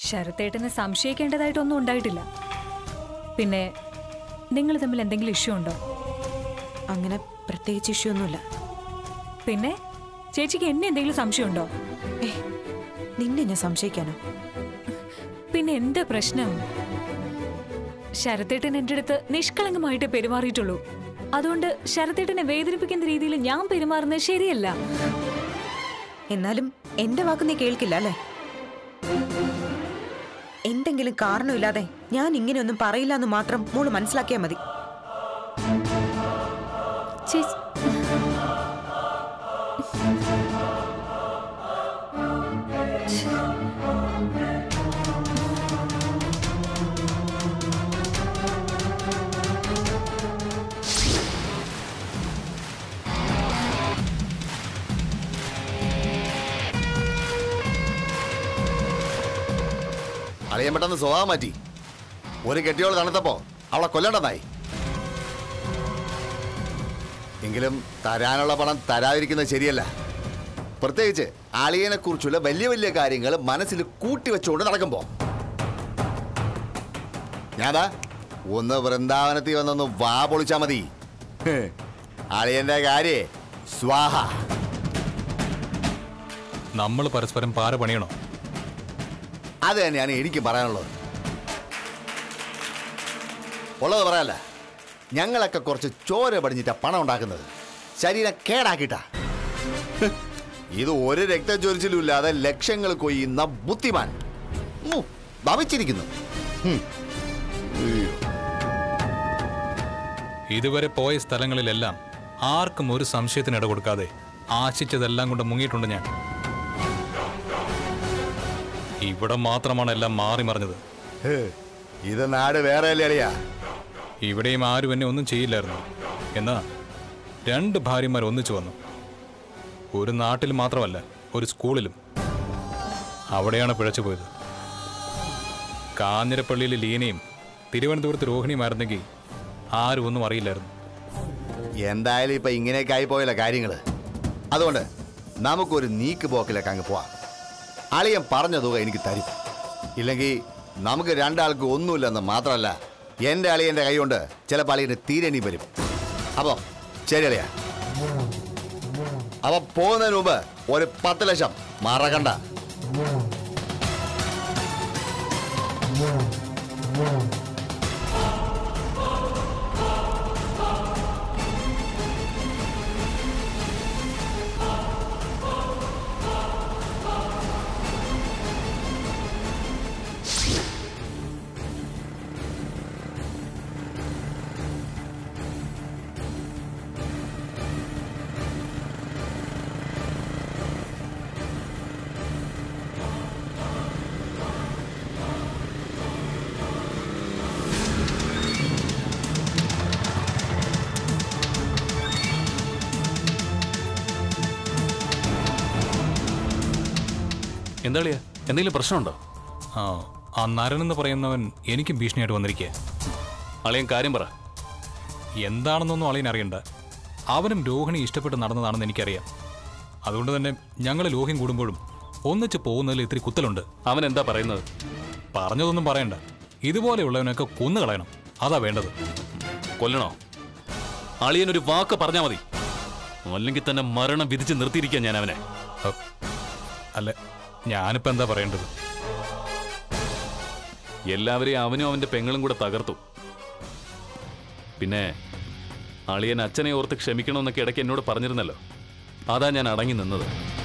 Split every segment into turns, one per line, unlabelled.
ശരത്തേട്ടനെ സംശയിക്കേണ്ടതായിട്ടൊന്നും ഉണ്ടായിട്ടില്ല പിന്നെ നിങ്ങൾ തമ്മിൽ എന്തെങ്കിലും ഇഷ്യൂ ഉണ്ടോ
അങ്ങനെ പ്രത്യേകിച്ച് ഇഷ്യൂ ഒന്നുമില്ല
പിന്നെ ചേച്ചിക്ക് എന്നെ എന്തെങ്കിലും സംശയമുണ്ടോ
ഏ നിന്നെ ഞാൻ സംശയിക്കാനോ
പിന്നെ എന്താ പ്രശ്നം ശരത്തേട്ടൻ എൻ്റെ അടുത്ത് നിഷ്കളങ്കമായിട്ട് പെരുമാറിയിട്ടുള്ളൂ അതുകൊണ്ട് ശരത്തേട്ടനെ വേദനിപ്പിക്കുന്ന രീതിയിൽ ഞാൻ പെരുമാറുന്നത് ശരിയല്ല
എന്നാലും എന്റെ വാക്ക് നീ കേൾക്കില്ല അല്ലേ എന്തെങ്കിലും കാരണമില്ലാതെ ഞാൻ ഇങ്ങനെയൊന്നും പറയില്ല എന്ന് മാത്രം മോള് മനസ്സിലാക്കിയാൽ മതി
ചേച്ചി
അളിയൻ പെട്ടെന്ന് സ്വഭാവം മാറ്റി ഒരു കെട്ടിയോൾ തണുത്തപ്പോ അവളെ കൊല്ലണ്ടെന്നായി എങ്കിലും തരാനുള്ള പണം തരാതിരിക്കുന്നത് ശരിയല്ല പ്രത്യേകിച്ച് അളിയനെ കുറിച്ചുള്ള വലിയ വലിയ കാര്യങ്ങൾ മനസ്സിൽ കൂട്ടി വെച്ചുകൊണ്ട് നടക്കുമ്പോ ഞാതാ ഒന്ന് വൃന്ദാവനത്തിൽ വന്നൊന്ന് വാ പൊളിച്ചാ മതി ഹ്, അളിയന്റെ കാര്യേ സ്വാഹ
നമ്മൾ പരസ്പരം പാര പണിയണോ
അത് തന്നെയാണ് എനിക്ക് പറയാനുള്ളത് ഉള്ളത് പറയാല്ല ഞങ്ങളൊക്കെ കുറച്ച് ചോര പടിഞ്ഞിട്ടാ പണം ഉണ്ടാക്കുന്നത് ശരീരം കേടാക്കിട്ടാ ഹ്, ഇത് ഒരു രക്തചൊരിച്ചിലും ഇല്ലാതെ ലക്ഷങ്ങൾ കൊയ്യുന്ന ബുദ്ധിമാൻ ഉം, ഭവിച്ചിരിക്കുന്നു ഉം. അയ്യോ.
ഇതുവരെ പോയ സ്ഥലങ്ങളിലെല്ലാം ആർക്കും ഒരു സംശയത്തിന് ഇട കൊടുക്കാതെ ആശിച്ചതെല്ലാം കൊണ്ട് മുങ്ങിയിട്ടുണ്ട് ഞാൻ ഇവിടെ മാത്രമാണ് എല്ലാം മാറി മറിഞ്ഞത്
ഹ്, ഇത് നാട് വേറെ അല്ലേ അളിയാ
ഇവിടെയും ആരും എന്നെ ഒന്നും ചെയ്യില്ലായിരുന്നു എന്നാ രണ്ട് ഭാര്യമാർ ഒന്നിച്ചു വന്നു ഒരു നാട്ടിൽ മാത്രമല്ല ഒരു സ്കൂളിലും അവിടെയാണ് പിഴച്ചു പോയത് കാഞ്ഞിരപ്പള്ളിയിലെ ലീനയും തിരുവനന്തപുരത്ത് രോഹിണിയുമായിരുന്നെങ്കിൽ ആരും ഒന്നും അറിയില്ലായിരുന്നു
എന്തായാലും ഇപ്പൊ ഇങ്ങനെയൊക്കെ ആയി പോയല്ലോ കാര്യങ്ങള് അതുകൊണ്ട് നമുക്കൊരു നീക്ക് പോക്കിലൊക്കെ അങ്ങ് പോവാം അളിയൻ പറഞ്ഞ തുക എനിക്ക് തരും ഇല്ലെങ്കിൽ നമുക്ക് രണ്ടാൾക്ക് ഒന്നുമില്ലെന്ന് മാത്രമല്ല എൻ്റെ അളിയൻ്റെ കൈ കൊണ്ട് ചിലപ്പോൾ അളിയന് തീരണി വരും അപ്പോ ശരി അളിയ അപ്പൊ പോകുന്നതിന് മുമ്പ് ഒരു പത്ത് ലക്ഷം മറക്കണ്ട
എന്താ കളിയാ എന്തെങ്കിലും പ്രശ്നമുണ്ടോ
ആ ആ നരൻ എന്ന് പറയുന്നവൻ എനിക്കും ഭീഷണിയായിട്ട് വന്നിരിക്കുക
അളിയൻ കാര്യം പറ
എന്താണെന്നൊന്നും അളിയൻ അറിയണ്ട അവനും രോഹിണി ഇഷ്ടപ്പെട്ട് നടന്നതാണെന്ന് എനിക്കറിയാം അതുകൊണ്ട് തന്നെ ഞങ്ങൾ ലോഹ്യം കൂടുമ്പോഴും ഒന്നിച്ച് പോകുന്നതിൽ ഇത്തിരി കുത്തലുണ്ട്
അവൻ എന്താ പറയുന്നത്
പറഞ്ഞതൊന്നും പറയണ്ട ഇതുപോലെയുള്ളവനൊക്കെ കൊന്നു കളയണം അതാ വേണ്ടത്
കൊല്ലണോ അളിയൻ ഒരു വാക്ക് പറഞ്ഞാ മതി അല്ലെങ്കിൽ തന്നെ മരണം വിധിച്ച് നിർത്തിയിരിക്കാൻ ഞാൻ അവനെ
ഹ, അല്ല ഞാനിപ്പോ എന്താ പറയേണ്ടത്
എല്ലാവരെയും അവനും അവന്റെ പെങ്ങളും കൂടെ തകർത്തു പിന്നെ അളിയൻ അച്ഛനെ ഓർത്ത് ക്ഷമിക്കണമെന്നൊക്കെ ഇടയ്ക്ക് എന്നോട് പറഞ്ഞിരുന്നല്ലോ അതാ ഞാൻ അടങ്ങി നിന്നത്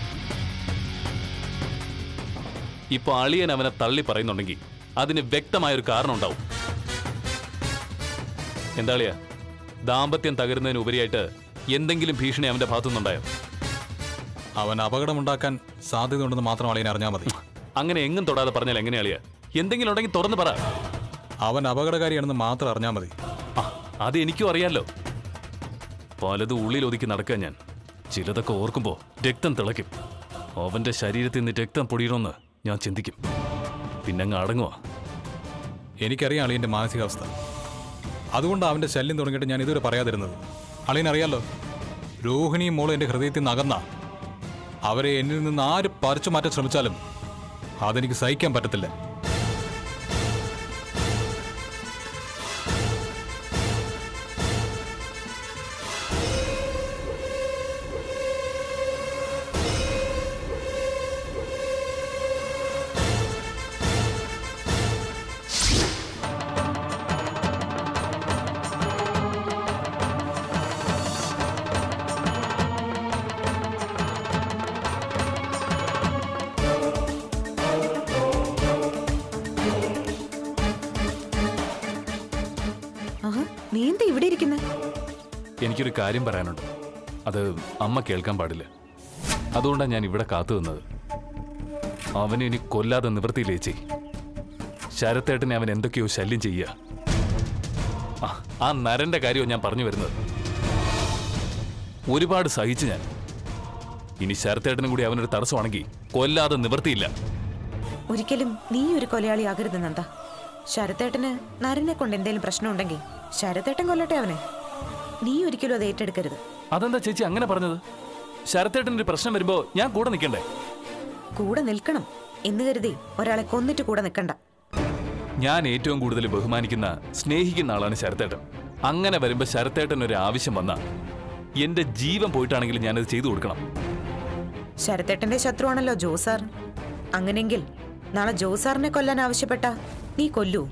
ഇപ്പൊ അളിയൻ അവനെ തള്ളി പറയുന്നുണ്ടെങ്കിൽ അതിന് വ്യക്തമായൊരു കാരണം ഉണ്ടാവും എന്താ അളിയ ദാമ്പത്യം തകരുന്നതിന് ഉപരിയായിട്ട് എന്തെങ്കിലും ഭീഷണി അവന്റെ ഭാഗത്തുനിന്നുണ്ടായോ
അവൻ അപകടമുണ്ടാക്കാൻ സാധ്യതയുണ്ടെന്ന് മാത്രം അളിയൻ അറിഞ്ഞാൽ മതി
അങ്ങനെ എങ്ങും തൊടാതെ പറഞ്ഞാൽ എങ്ങനെ അളിയ എന്തെങ്കിലും ഉണ്ടെങ്കിൽ തുറന്ന് പറ
അവൻ അപകടകാരിയാണെന്ന് മാത്രം അറിഞ്ഞാൽ മതി
ആ, അത് എനിക്കും അറിയാലോ പലതും ഉള്ളിൽ ഒതുക്കി നടക്കാൻ ഞാൻ ചിലതൊക്കെ ഓർക്കുമ്പോ രക്തം തിളയ്ക്കും അവന്റെ ശരീരത്തിൽ നിന്ന് രക്തം പൊടിയണമെന്ന് ഞാൻ ചിന്തിക്കും പിന്നങ്ങ് അടങ്ങുവാ
എനിക്കറിയാം അളിയന്റെ മാനസികാവസ്ഥ അതുകൊണ്ട് അവന്റെ ശല്യം തുടങ്ങിയിട്ട് ഞാൻ ഇതുവരെ പറയാതിരുന്നത് അളിയൻ അറിയാലോ രോഹിണിയും മോളും എന്റെ ഹൃദയത്തിൽ നിന്ന് അകന്ന അവരെ എന്നിൽ നിന്ന് ആര് പറിച്ചു മാറ്റാൻ ശ്രമിച്ചാലും അതെനിക്ക് സഹിക്കാൻ പറ്റത്തില്ല
എനിക്കൊരു കാര്യം പറയാനുണ്ട് അത് അമ്മ കേൾക്കാൻ പാടില്ല അതുകൊണ്ടാണ് ഞാൻ ഇവിടെ കാത്തു നിന്നത് അവനെ ഇനി കൊല്ലാതെ നിവൃത്തിയില്ലേച്ചി ശരത്തേട്ടനെ അവൻ എന്തൊക്കെയോ ശല്യം ചെയ്യുക ആ, ആ നരന്റെ കാര്യവും ഞാൻ പറഞ്ഞു വരുന്നത് ഒരുപാട് സഹിച്ചു ഞാൻ ഇനി ശരത്തേട്ടനും കൂടി അവനൊരു തടസ്സമാണെങ്കിൽ കൊല്ലാതെ നിവൃത്തിയില്ല
ഒരിക്കലും നീ ഒരു കൊലയാളിയാകരുത് നന്ദ ശരത്തേട്ടന് നരനെ കൊണ്ട് എന്തെങ്കിലും പ്രശ്നമുണ്ടെങ്കിൽ ശരത്തേട്ടൻ കൊല്ലട്ടെ അവനെ നീ ഒരിക്കലും അത് ഏറ്റെടുക്കരുത്
അതെന്താ ചേച്ചി അങ്ങനെ പറഞ്ഞത് ശരത്തേട്ടന് ഒരു പ്രശ്നം വരുമ്പോ ഞാൻ കൂടെ നിൽക്കണ്ടേ
കൂടെ നിൽക്കണം എന്ന് കരുതി ഒരാളെ കൊന്നിട്ട് കൂടെ നിൽക്കണ്ട
ഞാൻ ഏറ്റവും കൂടുതൽ ബഹുമാനിക്കുന്ന സ്നേഹിക്കുന്ന ആളാണ് ശരത്തേട്ടൻ അങ്ങനെ വരുമ്പോ ശരത്തേട്ടൻ ഒരു ആവശ്യം വന്ന എന്റെ ജീവൻ പോയിട്ടാണെങ്കിലും ഞാനത് ചെയ്തു കൊടുക്കണം
ശരത്തേട്ടന്റെ ശത്രുവാണല്ലോ ജോസാർ അങ്ങനെങ്കിൽ നാളെ ജോസാറിനെ കൊല്ലാൻ ആവശ്യപ്പെട്ട നീ കൊല്ലൂ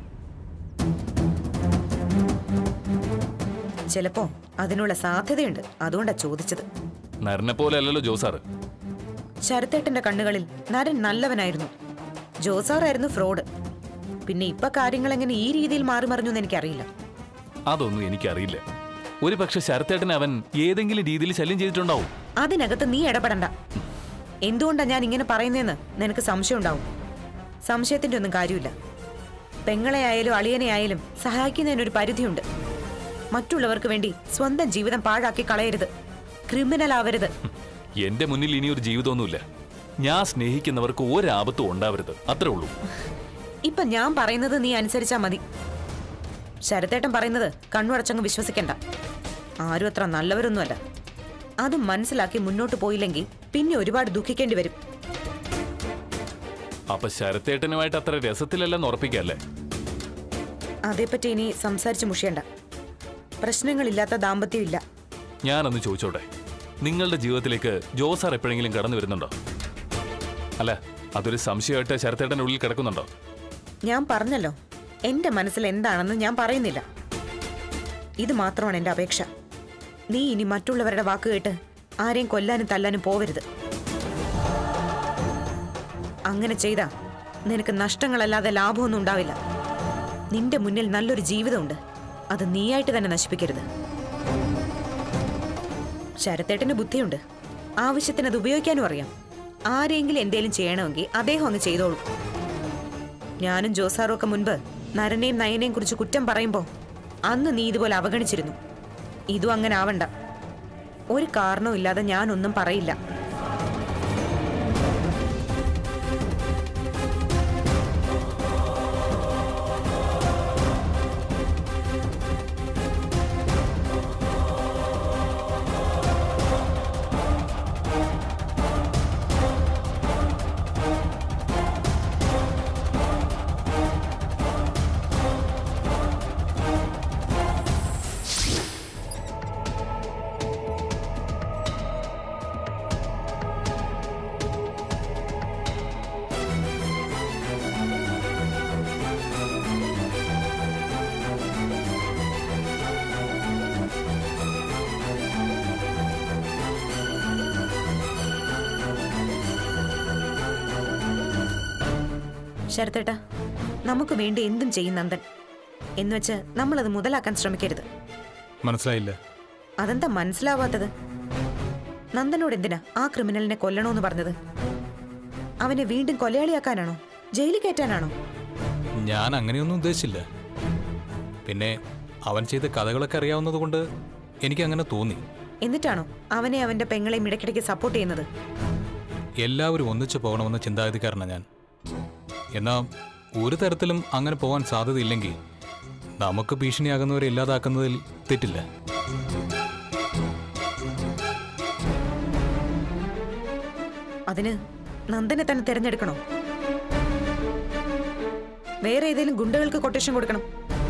ചിലപ്പോ അതിനുള്ള സാധ്യതയുണ്ട് അതുകൊണ്ടാ ചോദിച്ചത്
നരനെ പോലെ അല്ലല്ലോ ജോസാറ്
ശരത്തേട്ടന്റെ കണ്ണുകളിൽ നരൻ നല്ലവനായിരുന്നു ജോസാറായിരുന്നു ഫ്രോഡ് പിന്നെ ഇപ്പൊ കാര്യങ്ങൾ എങ്ങനെ ഈ രീതിയിൽ മാറി മറിഞ്ഞു എന്ന് എനിക്കറിയില്ല
അതൊന്നും എനിക്കറിയില്ല ഒരു പക്ഷെ ശരത്തേട്ടനെ അവൻ ഏതെങ്കിലും രീതിയിൽ ശല്യം ചെയ്തിട്ടുണ്ടാവും
അതിനകത്ത് നീ ഇടപെടണ്ട എന്തുകൊണ്ടാ ഞാൻ ഇങ്ങനെ പറയുന്നതെന്ന് നിനക്ക് സംശയം ഉണ്ടാവും സംശയത്തിന്റെ ഒന്നും കാര്യമില്ല പെങ്ങളെ ആയാലും അളിയനെ ആയാലും സഹായിക്കുന്നതിനൊരു പരിധിയുണ്ട് മറ്റുള്ളവർക്ക് വേണ്ടി സ്വന്തം ജീവിതം പാഴാക്കി കളയരുത് ക്രിമിനൽ ആവരുത്
എന്റെ മുന്നിൽ ഇനി ഒരു ജീവിതമൊന്നുമില്ല ഞാൻ സ്നേഹിക്കുന്നവർക്ക് ഒരാപത്തും ഉണ്ടാവരുത് അത്രേ ഉള്ളൂ
ഇപ്പൊ ഞാൻ പറയുന്നത് നീ അനുസരിച്ചാ മതി ശരത്തേട്ടൻ പറയുന്നത് കണ്ണുടച്ചങ്ങ് വിശ്വസിക്കണ്ട ആരും അത്ര നല്ലവരൊന്നുമല്ല അത് മനസ്സിലാക്കി മുന്നോട്ട് പോയില്ലെങ്കിൽ പിന്നെ ഒരുപാട് ദുഃഖിക്കേണ്ടി വരും
അപ്പൊ ശരത്തേട്ടനുമായിട്ട് അത്ര രസത്തിലല്ലെന്ന് ഉറപ്പിക്കല്ലേ
അതേപ്പറ്റി ഇനി സംസാരിച്ച് മുഷിയണ്ട പ്രശ്നങ്ങളില്ലാത്ത ദാമ്പത്യം ഇല്ല
ഞാനൊന്ന് ചോദിച്ചോട്ടെ നിങ്ങളുടെ ജീവിതത്തിലേക്ക് ജോസാർ എപ്പോഴെങ്കിലും കടന്നു വരുന്നുണ്ടോ അല്ല അതൊരു സംശയമായിട്ട് ശരത്തേട്ടൻ്റെ ഉള്ളിൽ കിടക്കുന്നുണ്ടോ
ഞാൻ പറഞ്ഞല്ലോ എന്റെ മനസ്സിൽ എന്താണെന്ന് ഞാൻ പറയുന്നില്ല ഇത് മാത്രമാണ് എന്റെ അപേക്ഷ നീ ഇനി മറ്റുള്ളവരുടെ വാക്ക് കേട്ട് ആരെയും കൊല്ലാനും തല്ലാനും പോവരുത് അങ്ങനെ ചെയ്താ നിനക്ക് നഷ്ടങ്ങളല്ലാതെ ലാഭമൊന്നും ഉണ്ടാവില്ല നിന്റെ മുന്നിൽ നല്ലൊരു ജീവിതമുണ്ട് അത് നീയായിട്ട് തന്നെ നശിപ്പിക്കരുത് ശരത്തേട്ടന് ബുദ്ധിയുണ്ട് ആവശ്യത്തിന് അത് ഉപയോഗിക്കാനും അറിയാം ആരെങ്കിലും എന്തേലും ചെയ്യണമെങ്കിൽ അദ്ദേഹം അങ്ങ് ചെയ്തോളൂ ഞാനും ജോസാറും ഒക്കെ മുൻപ് നരനെയും നയനെയും കുറിച്ച് കുറ്റം പറയുമ്പോൾ അന്ന് നീ ഇതുപോലെ അവഗണിച്ചിരുന്നു ഇതും അങ്ങനെ ആവണ്ട ഒരു കാരണവും ഇല്ലാതെ ഞാനൊന്നും പറയില്ല ശരത്തേട്ടാ നമുക്ക് വേണ്ടി എന്തും ചെയ്യും നന്ദൻ എന്നുവെച്ച് നമ്മളത് മുതലാക്കാൻ ശ്രമിക്കരുത്
മനസ്സിലായില്ല
അതെന്താ മനസ്സിലാവാത്തത് നന്ദനോട് എന്തിനാ ആ ക്രിമിനലിനെ കൊല്ലണോന്ന് പറഞ്ഞത് അവനെ വീണ്ടും കൊലയാളിയാക്കാനാണോ ജയിലിൽ കയറ്റാനാണോ
ഞാൻ അങ്ങനെയൊന്നും ഉദ്ദേശിച്ചില്ല പിന്നെ അവൻ ചെയ്ത കഥകളൊക്കെ അറിയാവുന്നതുകൊണ്ട് എനിക്ക് അങ്ങനെ തോന്നി
എന്നിട്ടാണോ അവനെ അവന്റെ പെങ്ങളെയും ഇടയ്ക്കിടയ്ക്ക് സപ്പോർട്ട് ചെയ്യുന്നത്
എല്ലാവരും ഒന്നിച്ചു പോകണമെന്ന ചിന്താഗതിക്കാരനാണ് ഞാൻ എന്നാൽ ഒരു തരത്തിലും അങ്ങനെ പോകാൻ സാധ്യതയില്ലെങ്കിൽ നമുക്ക് ഭീഷണിയാകുന്നവരെ ഇല്ലാതാക്കുന്നതിൽ തെറ്റില്ല
അതിന് നന്ദനെ തന്നെ തിരഞ്ഞെടുക്കണോ വേറെ ഏതെങ്കിലും ഗുണ്ടകൾക്ക് കൊട്ടേഷൻ കൊടുക്കണം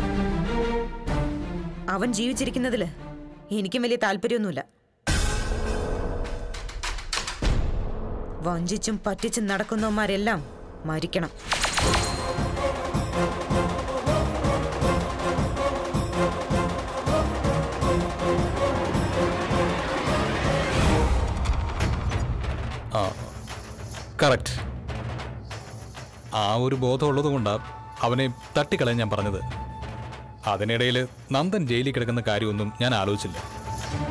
അവൻ ജീവിച്ചിരിക്കുന്നതില് എനിക്കും വലിയ താല്പര്യമൊന്നുമില്ല വഞ്ചിച്ചും പറ്റിച്ചും നടക്കുന്നവന്മാരെല്ലാം മരിക്കണം
ആ കറക്റ്റ് ആ ഒരു ബോധമുള്ളത് കൊണ്ടാണ് അവനെ തട്ടിക്കളയാൻ ഞാൻ പറഞ്ഞത് അതിനിടയിൽ നന്ദൻ ജയിലിൽ കിടക്കുന്ന കാര്യമൊന്നും ഞാൻ ആലോചിച്ചില്ല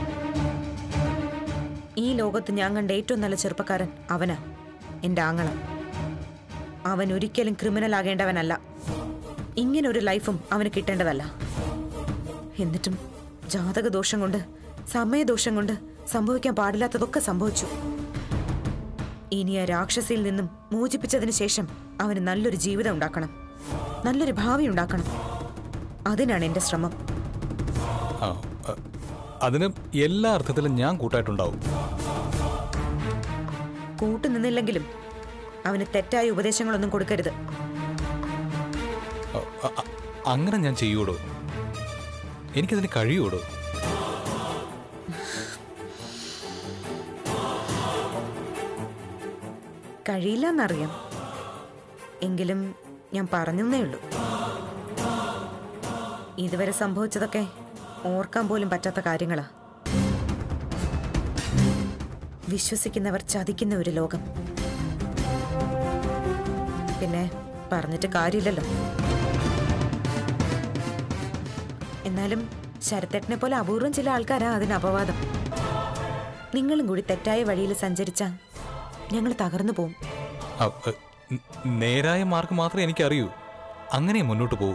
ഈ ലോകത്ത് ഞാൻ കണ്ട ഏറ്റവും നല്ല ചെറുപ്പക്കാരൻ അവനാ എൻ്റെ ആങ്ങള അവൻ ഒരിക്കലും ക്രിമിനൽ ആകേണ്ടവനല്ല ഇങ്ങനെ ഒരു ലൈഫും അവന് കിട്ടേണ്ടതല്ല എന്നിട്ടും ജാതക ദോഷം കൊണ്ട് സമയദോഷം കൊണ്ട് സംഭവിക്കാൻ പാടില്ലാത്തതൊക്കെ സംഭവിച്ചു ഇനി ആ രാക്ഷസിയിൽ നിന്നും മോചിപ്പിച്ചതിന് ശേഷം അവന് നല്ലൊരു ജീവിതം ഉണ്ടാക്കണം നല്ലൊരു ഭാവി ഉണ്ടാക്കണം അതിനാണ് എൻ്റെ ശ്രമം
ആ അ, അതിന് എല്ലാ അർത്ഥത്തിലും ഞാൻ കൂട്ടായിട്ടുണ്ടാവും
കൂട്ടുനിന്നില്ലെങ്കിലും അവന് തെറ്റായ ഉപദേശങ്ങളൊന്നും കൊടുക്കരുത്
അ, അ, അ, അങ്ങനെ ഞാൻ ചെയ്യൂടോ എനിക്കതിന് കഴിയൂടോ
കഴിയില്ല എന്നറിയാം എങ്കിലും ഞാൻ പറഞ്ഞേ ഉള്ളൂ ഇതുവരെ സംഭവിച്ചതൊക്കെ ഓർക്കാൻ പോലും പറ്റാത്ത കാര്യങ്ങളാ വിശ്വസിക്കുന്നവർ ചതിക്കുന്ന ഒരു ലോകം പിന്നെ പറഞ്ഞിട്ട് കാര്യമില്ലല്ലോ എന്നാലും ശരത്തേട്ടനെ പോലെ അപൂർവം ചില ആൾക്കാരാ അതിന് അപവാദം നിങ്ങളും കൂടി തെറ്റായ വഴിയിൽ സഞ്ചരിച്ച ഞങ്ങൾ തകർന്നു പോവും
അ, അ, ന- നേരായ മാർഗം മാത്രമേ എനിക്കറിയൂ അങ്ങനെ മുന്നോട്ട് പോകൂ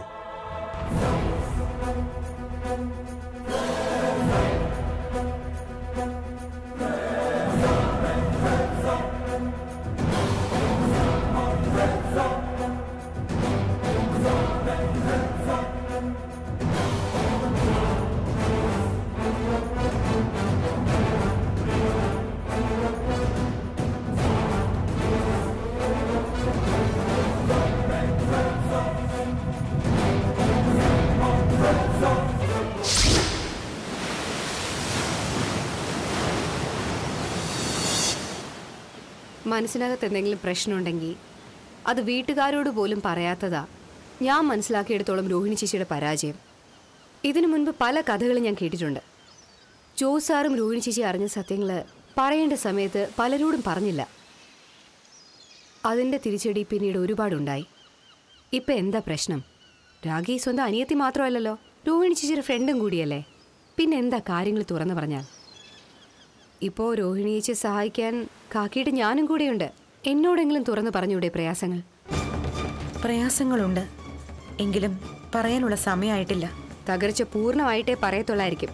മനസ്സിനകത്ത് എന്തെങ്കിലും പ്രശ്നമുണ്ടെങ്കിൽ അത് വീട്ടുകാരോട് പോലും പറയാത്തതാ ഞാൻ മനസ്സിലാക്കിയെടുത്തോളം രോഹിണി ചേച്ചിയുടെ പരാജയം ഇതിനു മുൻപ് പല കഥകളും ഞാൻ കേട്ടിട്ടുണ്ട് ജോസാറും രോഹിണി ചേച്ചി അറിഞ്ഞ സത്യങ്ങൾ പറയേണ്ട സമയത്ത് പലരോടും പറഞ്ഞില്ല അതിൻ്റെ തിരിച്ചടി പിന്നീട് ഒരുപാടുണ്ടായി ഇപ്പം എന്താ പ്രശ്നം രാഗി സ്വന്തം അനിയത്തി മാത്രമല്ലല്ലോ രോഹിണി ചേച്ചിയുടെ ഫ്രണ്ടും കൂടിയല്ലേ പിന്നെ എന്താ കാര്യങ്ങൾ തുറന്നു പറഞ്ഞാൽ ഇപ്പോൾ രോഹിണി ചേച്ചി സഹായിക്കാൻ കാക്കിയിട്ട് ഞാനും കൂടെയുണ്ട് എന്നോടെങ്കിലും തുറന്നു പറഞ്ഞൂടെ പ്രയാസങ്ങൾ
പ്രയാസങ്ങളുണ്ട് എങ്കിലും പറയാനുള്ള സമയമായിട്ടില്ല
തകർച്ച പൂർണ്ണമായിട്ടേ പറയത്തുള്ളായിരിക്കും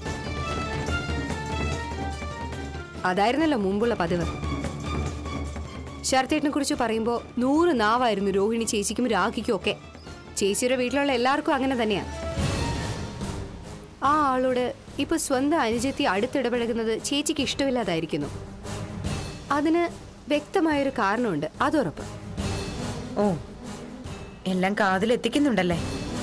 അതായിരുന്നല്ലോ മുമ്പുള്ള പതിവ് ശരത്തേട്ടിനെ കുറിച്ച് പറയുമ്പോൾ നൂറ് നാവായിരുന്നു രോഹിണി ചേച്ചിക്കും രാഖിക്കും ഒക്കെ ചേച്ചിയുടെ വീട്ടിലുള്ള എല്ലാവർക്കും അങ്ങനെ തന്നെയാ ആ ആളോട് ഇപ്പൊ സ്വന്തം അനുജത്തി അടുത്തിടപഴകുന്നത് ചേച്ചിക്ക് ഇഷ്ടമില്ലാതായിരിക്കുന്നു അതിന് വ്യക്തമായൊരു കാരണമുണ്ട് അതുറപ്പ്
ഓ എല്ലാം കാതിലെത്തിക്കുന്നുണ്ടല്ലേ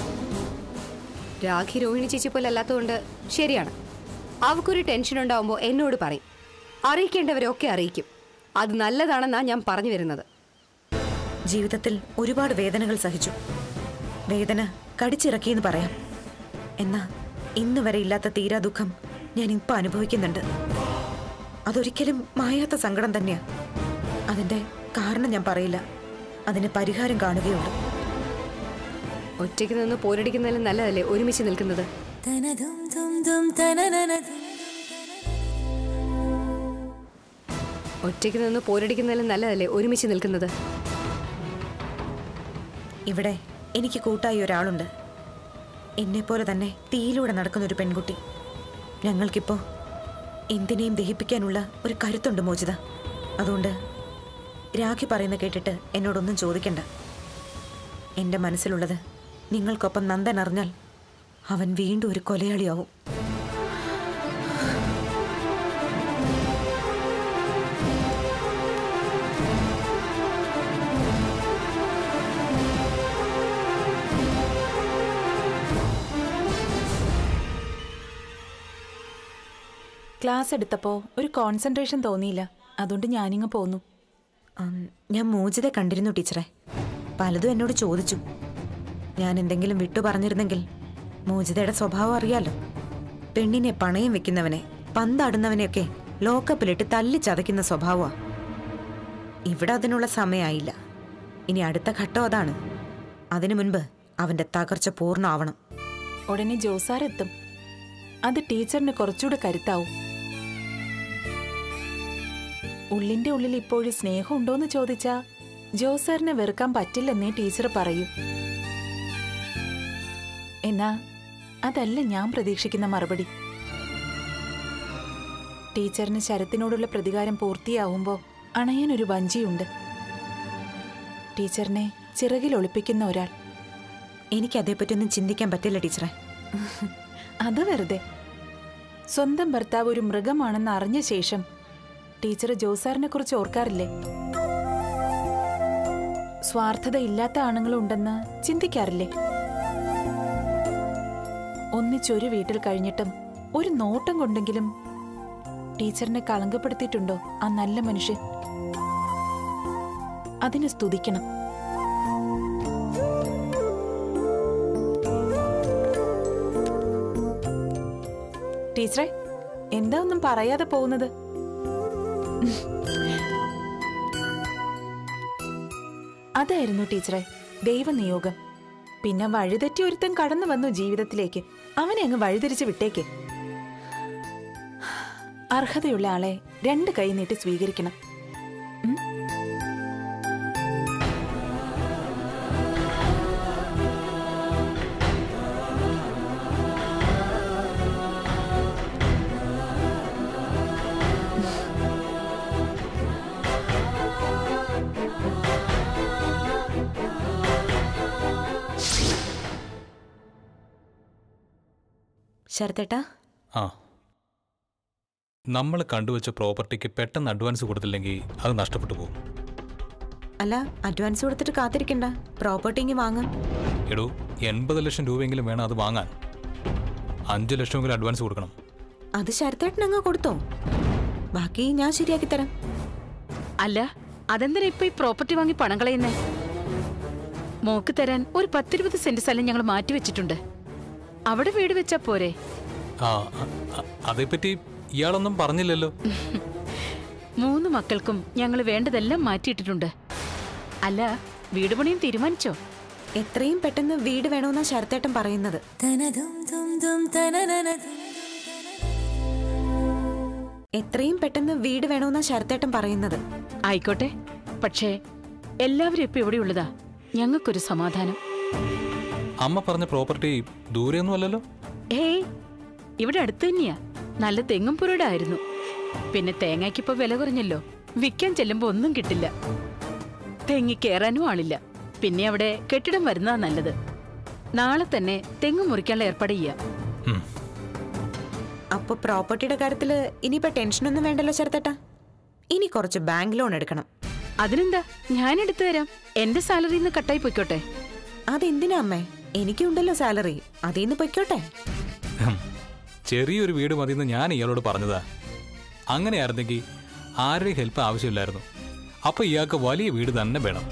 രാഖി രോഹിണി ചേച്ചി പോലെ അല്ലാത്തതുകൊണ്ട് ശരിയാണ് അവൾക്കൊരു ടെൻഷൻ ഉണ്ടാവുമ്പോൾ എന്നോട് പറയും അറിയിക്കേണ്ടവരൊക്കെ അറിയിക്കും അത് നല്ലതാണെന്നാണ് ഞാൻ പറഞ്ഞു വരുന്നത്
ജീവിതത്തിൽ ഒരുപാട് വേദനകൾ സഹിച്ചു വേദന കടിച്ചിറക്കിയെന്ന് പറയാം എന്നാ ഇന്ന് വരെ ഇല്ലാത്ത തീരാ ദുഃഖം ഞാൻ ഇപ്പൊ അനുഭവിക്കുന്നുണ്ട് അതൊരിക്കലും മായാത്ത സങ്കടം തന്നെയാ അതിന്റെ കാരണം ഞാൻ പറയില്ല അതിന് പരിഹാരം കാണുകയുള്ളൂ
ഒറ്റയ്ക്ക് നിന്ന് പോരടിക്കുന്നതിലും നല്ലതല്ലേ ഒരുമിച്ച് നിൽക്കുന്നത് ഒറ്റയ്ക്ക് നിന്ന് പോരടിക്കുന്നതിലും നല്ലതല്ലേ ഒരുമിച്ച് നിൽക്കുന്നത്
ഇവിടെ എനിക്ക് കൂട്ടായി ഒരാളുണ്ട് എന്നെപ്പോലെ തന്നെ തീയിലൂടെ നടക്കുന്ന ഒരു പെൺകുട്ടി ഞങ്ങൾക്കിപ്പോ എന്തിനേയും ദഹിപ്പിക്കാനുള്ള ഒരു കരുത്തുണ്ട് മോചിത അതുകൊണ്ട് രാഖി പറയുന്ന കേട്ടിട്ട് എന്നോടൊന്നും ചോദിക്കണ്ട എൻ്റെ മനസ്സിലുള്ളത് നിങ്ങൾക്കൊപ്പം നന്ദൻ അറിഞ്ഞാൽ അവൻ വീണ്ടും ഒരു കൊലയാളിയാവും
ക്ലാസ് എടുത്തപ്പോൾ ഒരു കോൺസെൻട്രേഷൻ തോന്നിയില്ല അതുകൊണ്ട് ഞാനിങ്ങ് പോന്നു
ആം, ഞാൻ മോചിത കണ്ടിരുന്നു ടീച്ചറെ പലതും എന്നോട് ചോദിച്ചു ഞാൻ എന്തെങ്കിലും വിട്ടു പറഞ്ഞിരുന്നെങ്കിൽ മോചിതയുടെ സ്വഭാവം അറിയാലോ പെണ്ണിനെ പണയം വെക്കുന്നവനെ പന്താടുന്നവനെയൊക്കെ ലോക്കപ്പിലിട്ട് തല്ലി ചതയ്ക്കുന്ന സ്വഭാവമാ ഇവിടെ അതിനുള്ള സമയമായില്ല ഇനി അടുത്ത ഘട്ടം അതാണ് അതിനു മുൻപ് അവന്റെ തകർച്ച പൂർണ്ണമാവണം
ഉടനെ ജോസാർ എത്തും അത് ടീച്ചറിന് കുറച്ചുകൂടെ കരുത്താവും ഉള്ളിന്റെ ഉള്ളിൽ ഇപ്പോഴും സ്നേഹം ഉണ്ടോന്ന് ചോദിച്ചാ ജോസാറിനെ വെറുക്കാൻ പറ്റില്ലെന്നേ ടീച്ചർ പറയൂ എന്നാ അതല്ല ഞാൻ പ്രതീക്ഷിക്കുന്ന മറുപടി ടീച്ചറിന് ശരത്തിനോടുള്ള പ്രതികാരം പൂർത്തിയാവുമ്പോ അണയാൻ ഒരു വഞ്ചിയുണ്ട് ടീച്ചറിനെ ചിറകിൽ ഒളിപ്പിക്കുന്ന ഒരാൾ
എനിക്ക് അതേപ്പറ്റിയൊന്നും ചിന്തിക്കാൻ പറ്റില്ല ടീച്ചറെ
അത് വെറുതെ സ്വന്തം ഭർത്താവ് ഒരു മൃഗമാണെന്ന് അറിഞ്ഞ ശേഷം ടീച്ചർ ജോസാറിനെ കുറിച്ച് ഓർക്കാറില്ലേ സ്വാർത്ഥത ഇല്ലാത്ത ആണുങ്ങളുണ്ടെന്ന് ചിന്തിക്കാറില്ലേ ഒന്നിച്ചൊരു വീട്ടിൽ കഴിഞ്ഞിട്ടും ഒരു നോട്ടം കൊണ്ടെങ്കിലും ടീച്ചറിനെ കളങ്കപ്പെടുത്തിയിട്ടുണ്ടോ ആ നല്ല മനുഷ്യൻ അതിന് സ്തുതിക്കണം ടീച്ചറെ എന്താ ഒന്നും പറയാതെ പോകുന്നത് അതായിരുന്നു ടീച്ചറെ ദൈവനിയോഗം പിന്നെ വഴിതെറ്റി ഒരുത്തൻ കടന്നു വന്നു ജീവിതത്തിലേക്ക് അവനെ അങ്ങ് വഴിതിരിച്ച് വിട്ടേക്ക് അർഹതയുള്ള ആളെ രണ്ട് കൈ നീട്ടി സ്വീകരിക്കണം ഉം?
ശരത്തേട്ടാ
ആ നമ്മൾ കണ്ടുവച്ച പ്രോപ്പർട്ടിക്ക് പെട്ടെന്ന് അഡ്വാൻസ് കൊടുത്തില്ലെങ്കിൽ അത് നഷ്ടപ്പെട്ടു പോകും
അല്ല അഡ്വാൻസ് കൊടുത്തിട്ട് കാത്തിരിക്കണ്ട പ്രോപ്പർട്ടി ഇങ്ങ് വാങ്ങാം
എടോ എൺപത് ലക്ഷം രൂപയെങ്കിലും വേണം അത് വാങ്ങാൻ അഞ്ച് ലക്ഷമെങ്കിലും അഡ്വാൻസ് കൊടുക്കണം
അത് ശരത്തേട്ടൻ അങ്ങ് കൊടുത്തോ ബാക്കി ഞാൻ ശരിയാക്കി തരാം
അല്ല അതെന്തിനാ ഇപ്പൊ ഈ പ്രോപ്പർട്ടി വാങ്ങി പണം കളയുന്നേ മോക്ക് തരാൻ ഒരു പത്തിരുപത് സെന്റ് സ്ഥലം ഞങ്ങൾ മാറ്റി വെച്ചിട്ടുണ്ട് അവിടെ വീട് വെച്ചാ പോരെ
ആ അ- അ- അതേപ്പറ്റി ഇയാളൊന്നും പറഞ്ഞില്ലല്ലോ
മൂന്ന് മക്കൾക്കും ഞങ്ങൾ വേണ്ടതെല്ലാം മാറ്റിയിട്ടിട്ടുണ്ട് അല്ല വീട് പണിയും തീരുമാനിച്ചോ
എത്രയും പെട്ടെന്ന് വീട് വേണമെന്നാ ശരത്തേട്ടൻ പറയുന്നത് എത്രയും പെട്ടെന്ന് വീട് വേണമെന്നാ ശരത്തേട്ടൻ പറയുന്നത്
ആയിക്കോട്ടെ പക്ഷേ എല്ലാവരും ഇപ്പൊ ഇവിടെയുള്ളതാ ഞങ്ങൾക്കൊരു സമാധാനം
അമ്മ പറഞ്ഞ പ്രോപ്പർട്ടി ദൂരെയൊന്നും അല്ലല്ലോ
ഏയ് ഇവിടെ അടുത്ത് തന്നെയാ നല്ല തെങ്ങും പുരയുടെ ആയിരുന്നു പിന്നെ തേങ്ങയ്ക്കിപ്പോ വില കുറഞ്ഞല്ലോ വിൽക്കാൻ ചെല്ലുമ്പോ ഒന്നും കിട്ടില്ല തെങ്ങി കയറാനും ആളില്ല പിന്നെ അവിടെ കെട്ടിടം വരുന്നതാ നല്ലത് നാളെ തന്നെ തെങ്ങ് മുറിക്കാനുള്ള ഏർപ്പാട് ചെയ്യാം
ഉം.
അപ്പൊ പ്രോപ്പർട്ടിയുടെ കാര്യത്തില് ഇനിയിപ്പോ ടെൻഷനൊന്നും വേണ്ടല്ലോ ശരത്തേട്ടാ ഇനി കുറച്ച് ബാങ്ക് ലോൺ എടുക്കണം
അതിനെന്താ ഞാൻ എടുത്തു തരാം എന്റെ സാലറിന്ന് കട്ടായി പൊയ്ക്കോട്ടെ
അതെന്തിനാ അമ്മേ എനിക്കുണ്ടല്ലോ സാലറി അതീന്ന് പൊയ്ക്കോട്ടെ
ഹും. ചെറിയൊരു വീട് മതിയെന്ന് ഞാൻ ഇയാളോട് പറഞ്ഞതാ അങ്ങനെയായിരുന്നെങ്കിൽ ആരുടെയും ഹെൽപ്പ് ആവശ്യമില്ലായിരുന്നു അപ്പൊ ഇയാൾക്ക് വലിയ വീട് തന്നെ വേണം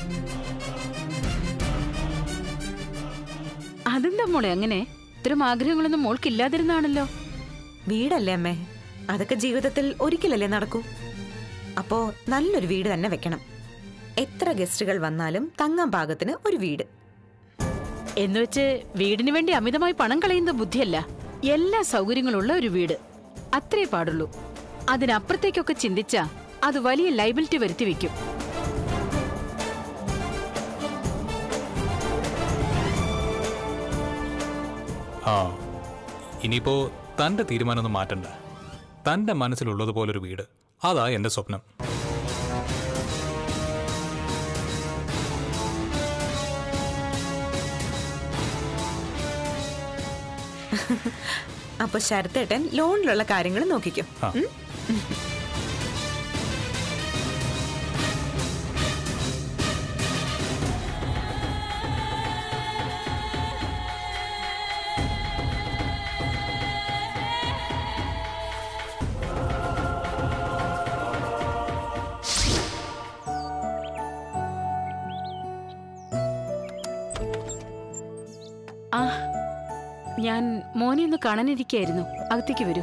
അതെന്താ മോളെ അങ്ങനെ ഇത്തരം ആഗ്രഹങ്ങളൊന്നും മോൾക്കില്ലാതിരുന്നാണല്ലോ
വീടല്ലേ അമ്മേ അതൊക്കെ ജീവിതത്തിൽ ഒരിക്കലല്ലേ നടക്കൂ അപ്പോ നല്ലൊരു വീട് തന്നെ വെക്കണം എത്ര ഗസ്റ്റുകൾ വന്നാലും തങ്ങാൻ പാകത്തിന് ഒരു വീട്
എന്നുവെച്ച് വീടിന് വേണ്ടി അമിതമായി പണം കളയുന്ന ബുദ്ധിയല്ല എല്ലാ സൗകര്യങ്ങളുള്ള ഒരു വീട് അത്രേ പാടുള്ളൂ അതിനപ്പുറത്തേക്കൊക്കെ ചിന്തിച്ചാ അത് വലിയ ലൈബിലിറ്റി വരുത്തി വെക്കും
ആ ഇനിയിപ്പോ തന്റെ തീരുമാനമൊന്നും മാറ്റണ്ട തന്റെ മനസ്സിലുള്ളതുപോലൊരു വീട് അതാ എന്റെ സ്വപ്നം
അപ്പൊ ശരത്തേട്ടൻ ലോണിലുള്ള കാര്യങ്ങൾ നോക്കിക്കും
ആ.
ആ ഞാൻ മോനെ ഒന്ന് കാണാനിരിക്കായിരുന്നു അകത്തേക്ക് വരൂ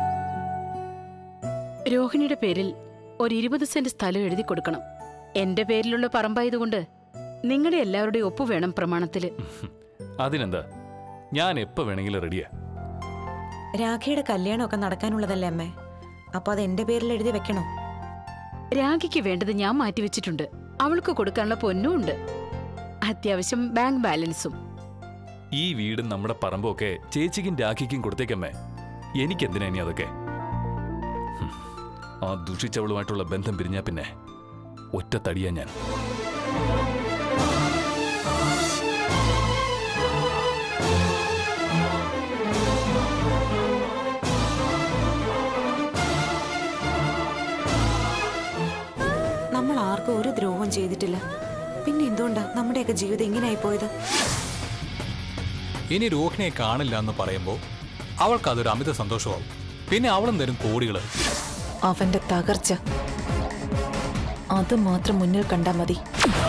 രോഹിണിയുടെ പേരിൽ ഒരു ഇരുപത് സെന്റ് സ്ഥലം എഴുതി കൊടുക്കണം എന്റെ പേരിലുള്ള പറമ്പായതുകൊണ്ട് നിങ്ങളുടെ എല്ലാവരുടെയും ഒപ്പ് വേണം പ്രമാണത്തില്
അതിനെന്താ ഞാൻ എപ്പോ വേണമെങ്കിലും റെഡിയാ
രാഖയുടെ കല്യാണമൊക്കെ നടക്കാനുള്ളതല്ലേ അമ്മേ അപ്പൊ അത് എന്റെ പേരിൽ എഴുതി വെക്കണോ
രാഖിക്ക് വേണ്ടത് ഞാൻ മാറ്റിവെച്ചിട്ടുണ്ട് അവൾക്ക് കൊടുക്കാനുള്ള പൊന്നും ഉണ്ട് അത്യാവശ്യം ബാങ്ക് ബാലൻസും
ഈ വീടും നമ്മുടെ പറമ്പും ഒക്കെ ചേച്ചിക്കും രാഖിക്കും കൊടുത്തേക്കമ്മേ എനിക്കെന്തിനാ ഇനി അതൊക്കെ ഹും. ആ ദുഷിച്ചവളുമായിട്ടുള്ള ബന്ധം പിരിഞ്ഞാ പിന്നെ ഒറ്റ തടിയാ ഞാൻ
നമ്മൾ ആർക്കും ഒരു ദ്രോഹം ചെയ്തിട്ടില്ല പിന്നെ എന്തുകൊണ്ടാ നമ്മുടെയൊക്കെ ജീവിതം ഇങ്ങനെയായി പോയത്
ഇനി രോഹിണിയെ കാണില്ല എന്ന് പറയുമ്പോൾ അവൾക്ക് അതൊരു അമിത സന്തോഷമാവും പിന്നെ അവളും തരും കോടികൾ
അവന്റെ തകർച്ച അത് മാത്രം മുന്നിൽ കണ്ടാ മതി